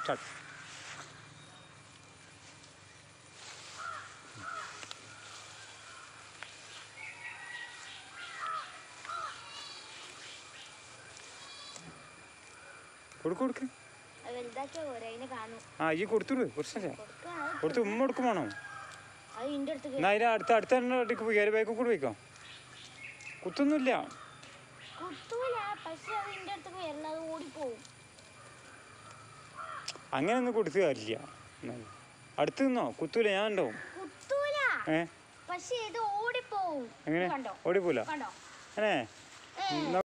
start കൊടുക്ക് കൊടുക്ക് അത് വലുതാക്കിയ പോരെ അതിന് കാണും ആ ഈ കൊടുത്തുവിട് പ്രശ്നമില്ല കൊടുക്കുക അത് കൊടുത്ത് ഉമ്മ കൊടുക്കും വേണോ അത് ഇന്റെ അടുത്ത് എന്നാ അതിന് അടുത്ത അടുത്ത അടുത്തേക്ക് പോയി കയറി ബൈക്കും കൂടെ പോയിക്കോ കുത്തൊന്നുമില്ല കുത്തൂല പക്ഷെ അത് ഇന്റെ അടുത്ത് വരണം അത് ഓടിപ്പോവും അങ്ങനെ ഒന്നും കൊടുത്തു കാര്യമില്ല എന്നാ, അടുത്ത് നിന്നോ കുത്തൂല ഞാൻ ഉണ്ടാവും കുത്തൂല ഏ പക്ഷെ ഇത് ഓടിപ്പോവും എങ്ങനെ കണ്ടോ ഓടിപ്പോല കണ്ടോ ഏ ഏ എന്നാ